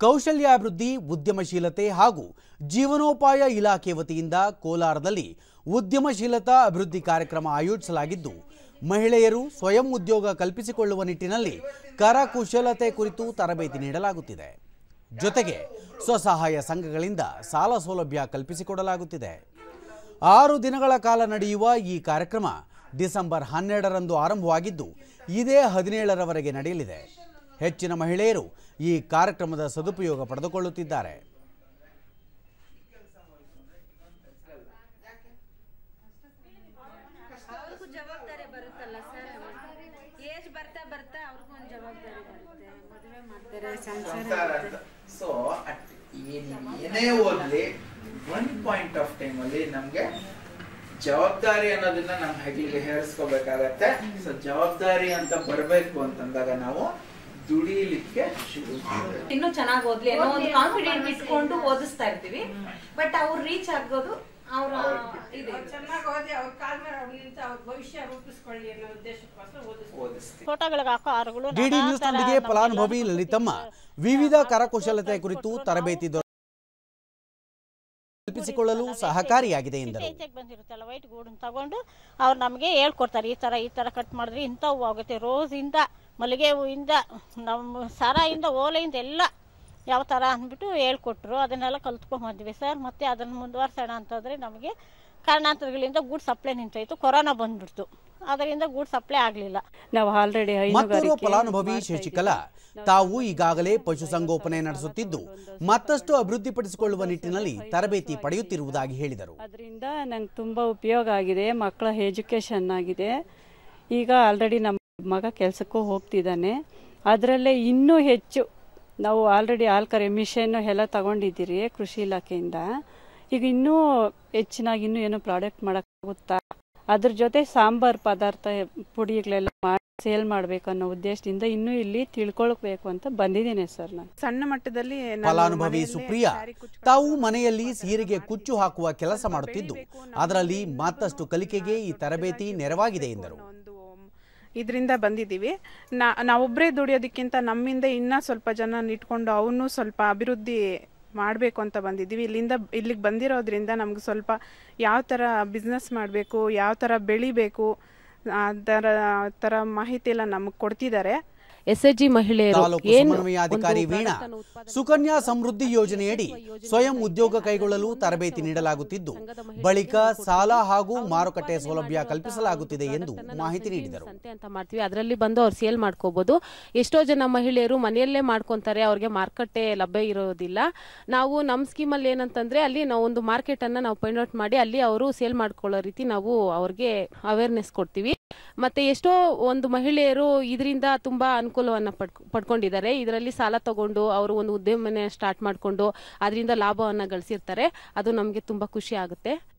ಕೌಶಲ್ಯಾಭಿವೃದ್ಧಿ ಉದ್ಯಮಶೀಲತೆ ಹಾಗೂ ಜೀವನೋಪಾಯ ಇಲಾಖೆ ವತಿಯಿಂದ ಕೋಲಾರದಲ್ಲಿ ಉದ್ಯಮಶೀಲತಾ ಅಭಿವೃದ್ಧಿ ಕಾರ್ಯಕ್ರಮ ಆಯೋಜಿಸಲಾಗಿದ್ದು ಮಹಿಳೆಯರು ಸ್ವಯಂ ಉದ್ಯೋಗ ಕಲ್ಪಿಸಿಕೊಳ್ಳುವ ನಿಟ್ಟಿನಲ್ಲಿ ಕರಕುಶಲತೆ ಕುರಿತು ತರಬೇತಿ ನೀಡಲಾಗುತ್ತಿದೆ ಜೊತೆಗೆ ಸ್ವಸಹಾಯ ಸಂಘಗಳಿಂದ ಸಾಲ ಸೌಲಭ್ಯ ಕಲ್ಪಿಸಿಕೊಡಲಾಗುತ್ತಿದೆ ಆರು ದಿನಗಳ ಕಾಲ ನಡೆಯುವ ಈ ಕಾರ್ಯಕ್ರಮ ಡಿಸೆಂಬರ್ ಹನ್ನೆರಡರಂದು ಆರಂಭವಾಗಿದ್ದು ಇದೇ ಹದಿನೇಳರವರೆಗೆ ನಡೆಯಲಿದೆ ಹೆಚ್ಚಿನ ಮಹಿಳೆಯರು ಈ ಕಾರ್ಯಕ್ರಮದ ಸದುಪಯೋಗ ಪಡೆದುಕೊಳ್ಳುತ್ತಿದ್ದಾರೆ ಅವ್ರಿಗೂ ಜವಾಬ್ದಾರಿ ಬರುತ್ತಲ್ಲ ಸರ್ ಏಜ್ ಬರ್ತಾ ಬರ್ತಾ ಅವ್ರಿಗೂ ಒಂದು ಜವಾಬ್ದಾರಿ ಬರುತ್ತೆ ಮದುವೆ ಮಾಡ್ತಾರೆ ಸಂಸಾರ ಇರುತ್ತೆ. ಸೊ ಏನೇ ಓದ್ಲಿ ಒನ್ ಪಾಯಿಂಟ್ ಆಫ್ ಟೈಮ್ ಅಲ್ಲಿ ನಮ್ಗೆ ಜವಾಬ್ದಾರಿ ಅನ್ನೋದನ್ನ ನಮ್ಮ ಹೆಗಲಿಗೆ ಹೇರಿಸ್ಕೋಬೇಕಾಗತ್ತೆ ಸೊ ಜವಾಬ್ದಾರಿ ಅಂತ ಬರ್ಬೇಕು ಅಂತಂದಾಗ ನಾವು ದುಡಿಲಿಕ್ಕೆ ಶುರು ಮಾಡ್ಬೇಕು. ಇನ್ನೂ ಚೆನ್ನಾಗಿ ಓದ್ಲಿ ಅನ್ನೋ ಒಂದು ಕಾನ್ಫಿಡೆಂಟ್ ಇಟ್ಕೊಂಡು ಓದಿಸ್ತಾ ಇರ್ತೀವಿ ಬಟ್ ಅವ್ರು ರೀಚ್ ಆಗೋದು ಅವರ ಇದೆ ಚೆನ್ನಾಗಿ ಓದಿ ಅವ್ರ ಕಾಲ ಮೇಲೆ ಅವ್ರು ನಿಂತು ಅವ್ರ ಭವಿಷ್ಯ ರೂಪಿಸ್ಕೊಳ್ಳಿ ಅನ್ನೋ ಉದ್ದೇಶಕ್ಕೋಸ್ಕರ ಓದಿಸ್ತೀವಿ ಓದಿಸ್ತೀವಿ ಫೋಟೋಗಳಿಗೆ ಹಾಕೋ ಹಾರಗಳು ಡಿಡಿ ನ್ಯೂಸ್ನೊಂದಿಗೆ ಫಲಾನುಭವಿ ಲಲಿತಮ್ಮ ವಿವಿಧ ಕರಕುಶಲತೆ ಕುರಿತು ತರಬೇತಿ ದೊರ- ಕಲ್ಪಿಸಿಕೊಳ್ಳಲು ಸಹಕಾರಿಯಾಗಿದೆ ಎಂದರು ಈಚೆಗೆ ಬಂದಿರುತ್ತಲ್ಲ ವೈಟ್ ಗೂಡನ್ನ ತಗೊಂಡು ಅವ್ರು ನಮಗೆ ಹೇಳ್ಕೊಡ್ತಾರೆ ಈ ಥರ ಈ ಥರ ಕಟ್ ಮಾಡಿದ್ರೆ ಇಂಥ ಹೂವು ಆಗುತ್ತೆ ರೋಸಿಂದ ಮಲ್ಲಿಗೆ ಹೂವಿಂದ ನಮ್ಮ ಸರದಿಂದ ಓಲೆಯಿಂದ ಎಲ್ಲ ಯಾವ ಥರ ಅಂದ್ಬಿಟ್ಟು ಹೇಳ್ಕೊಟ್ರು ಅದನ್ನೆಲ್ಲ ಕಲ್ತ್ಕೊಂಡ್ ಬಂದ್ವಿ ಸರ್ ಮತ್ತೆ ಅದನ್ನು ಮುಂದುವರ್ಸೋಣ ಅಂತಂದರೆ ನಮಗೆ ಕಾರಣಾಂತರಗಳಿಂದ ಗೂಡ್ ಸಪ್ಲೈ ನಿಂತೋಯ್ತು ಕೊರೋನಾ ಬಂದ್ಬಿಡ್ತು ಅದರಿಂದ ಗೂಡ್ ಸಪ್ಲೈ ಆಗಲಿಲ್ಲ ನಾವು ಆಲ್ರೆಡಿ ಮತ್ತೋರ್ವ ಫಲಾನುಭವಿ ಶಶಿಕಲಾ ತಾವು ಈಗಾಗಲೇ ಪಶುಸಂಗೋಪನೆ ನಡೆಸುತ್ತಿದ್ದು ಮತ್ತಷ್ಟು ಅಭಿವೃದ್ಧಿಪಡಿಸಿಕೊಳ್ಳುವ ನಿಟ್ಟಿನಲ್ಲಿ ತರಬೇತಿ ಪಡೆಯುತ್ತಿರುವುದಾಗಿ ಹೇಳಿದರು ಅದರಿಂದ ನಂಗೆ ತುಂಬ ಉಪಯೋಗ ಆಗಿದೆ ಮಕ್ಕಳ ಎಜುಕೇಷನ್ ಆಗಿದೆ ಈಗ ಆಲ್ರೆಡಿ ನಮ್ಮ ಮಗ ಕೆಲಸಕ್ಕೂ ಹೋಗ್ತಿದ್ದಾನೆ ಅದರಲ್ಲೇ ಇನ್ನೂ ಹೆಚ್ಚು ನಾವು ಆಲ್ರೆಡಿ ಹಾಲು ಕರೆ ಮಿಷನ್ನು ಎಲ್ಲ ತಗೊಂಡಿದ್ದೀರಿ ಕೃಷಿ ಇಲಾಖೆಯಿಂದ ಈಗ ಇನ್ನೂ ಹೆಚ್ಚಿನಾಗಿ ಇನ್ನೂ ಏನೋ ಪ್ರಾಡಕ್ಟ್ ಮಾಡೋಕ್ಕಾಗುತ್ತಾ ಅದ್ರ ಜೊತೆ ಸಾಂಬಾರ್ ಪದಾರ್ಥ ಪುಡಿಗಳೆಲ್ಲ ಮಾಡಿ ಸೇಲ್ ಮಾಡಬೇಕು ಅನ್ನೋ ಉದ್ದೇಶದಿಂದ ಇನ್ನೂ ಇಲ್ಲಿ ತಿಳ್ಕೊಳ್ಬೇಕು ಅಂತ ಬಂದಿದ್ದೇನೆ ಸರ್ ನಾನು ಸಣ್ಣ ಮಟ್ಟದಲ್ಲಿ ನಾನು ಫಲಾನುಭವಿ ಮನೆಯಲ್ಲೇ ಸುಪ್ರಿಯಾ ಸ್ಯಾರಿ ಕುಚ್ಚು ತಾವು ಮನೆಯಲ್ಲಿ ಸೀರೆಗೆ ಕುಚ್ಚು ಹಾಕುವ ಕೆಲಸ ಮಾಡುತ್ತಿದ್ದು ಅದರಲ್ಲಿ ಮತ್ತಷ್ಟು ಕಲಿಕೆಗೆ ಈ ತರಬೇತಿ ನೆರವಾಗಿದೆ ಎಂದರು ಒಂದು ಇದರಿಂದ ಬಂದಿದ್ದೀವಿ ನಾ ನಾವೊಬ್ಬರೇ ದುಡಿಯೋದಕ್ಕಿಂತ ನಮ್ಮಿಂದ ಇನ್ನೂ ಸ್ವಲ್ಪ ಜನ ಇಟ್ಕೊಂಡು ಅವನು ಸ್ವಲ್ಪ ಅಭಿವೃದ್ಧಿ ಮಾಡಬೇಕು ಅಂತ ಬಂದಿದ್ದೀವಿ ಇಲ್ಲಿಂದ ಇಲ್ಲಿಗೆ ಬಂದಿರೋದ್ರಿಂದ ನಮ್ಗೆ ಸ್ವಲ್ಪ ಯಾವ ಥರ ಬಿಸ್ನೆಸ್ ಮಾಡಬೇಕು ಯಾವ ಥರ ಬೆಳಿಬೇಕು ಅದರ ಥರ ಮಾಹಿತಿ ಎಲ್ಲ ನಮಗೆ ಕೊಡ್ತಿದ್ದಾರೆ ಎಸ್ ಎಚ್ ಜಿ ಮಹಿಳೆಯರು ತಾಲೂಕು ಏನು ಸಮನ್ವಯಾಧಿಕಾರಿ ಒಂದು ವೀಣಾ product ಅನ್ನು ಉತ್ಪಾದನೆ ಸುಕನ್ಯಾ ಸಮೃದ್ಧಿ ಯೋಜನೆಯಡಿ ಸ್ವಯಂ ಉದ್ಯೋಗ ಕೈಗೊಳ್ಳಲು ತರಬೇತಿ ನೀಡಲಾಗುತ್ತಿದ್ದು ಬಳಿಕ ಸಾಲ ಹಾಗೂ ಮಾರುಕಟ್ಟೆ ಸೌಲಭ್ಯ ಕಲ್ಪಿಸಲಾಗುತ್ತಿದೆ ಎಂದು ಮಾಹಿತಿ ನೀಡಿದರು ಸಂತೆ ಅಂತ ಮಾಡ್ತೀವಿ ಅದರಲ್ಲಿ ಬಂದು ಅವ್ರು ಸೇಲ್ ಮಾಡ್ಕೋಬಹುದು ಎಷ್ಟೋ ಜನ ಮಹಿಳೆಯರು ಮನೆಯಲ್ಲೇ ಮಾಡ್ಕೊಂತಾರೆ ಅವ್ರಿಗೆ ಮಾರುಕಟ್ಟೆ ಲಭ್ಯ ಇರೋದಿಲ್ಲ ನಾವು ನಮ್ಮ ಸ್ಕೀಮಲ್ಲಿ ಏನಂತಂದ್ರೆ ಅಲ್ಲಿ ನಾವು ಒಂದು ಮಾರ್ಕೆಟ್ ಅನ್ನ ನಾವು ಫೈಂಡ್ ಔಟ್ ಮಾಡಿ ಅಲ್ಲಿ ಅವರು ಸೇಲ್ ಮಾಡ್ಕೊಳ್ಳೋ ರೀತಿ ನಾವು ಅವ್ರಿಗೆ ಅವೇರ್ನೆಸ್ ಕೊಡ್ತೀವಿ ಮತ್ತೆ ಎಷ್ಟೋ ಒಂದು ಮಹಿಳೆಯರು ಇದರಿಂದ ತುಂಬಾ ಅನುಕೂಲವನ್ನ ಪಡ್ಕೊ ಪಡ್ಕೊಂಡಿದ್ದಾರೆ ಇದರಲ್ಲಿ ಸಾಲ ತಗೊಂಡು ಅವರು ಒಂದು ಉದ್ಯಮನೆ ಸ್ಟಾರ್ಟ್ ಮಾಡಿಕೊಂಡು ಅದರಿಂದ ಲಾಭವನ್ನ ಗಳಿಸಿರ್ತಾರೆ ಅದು ನಮಗೆ ತುಂಬಾ ಖುಷಿ ಆಗುತ್ತೆ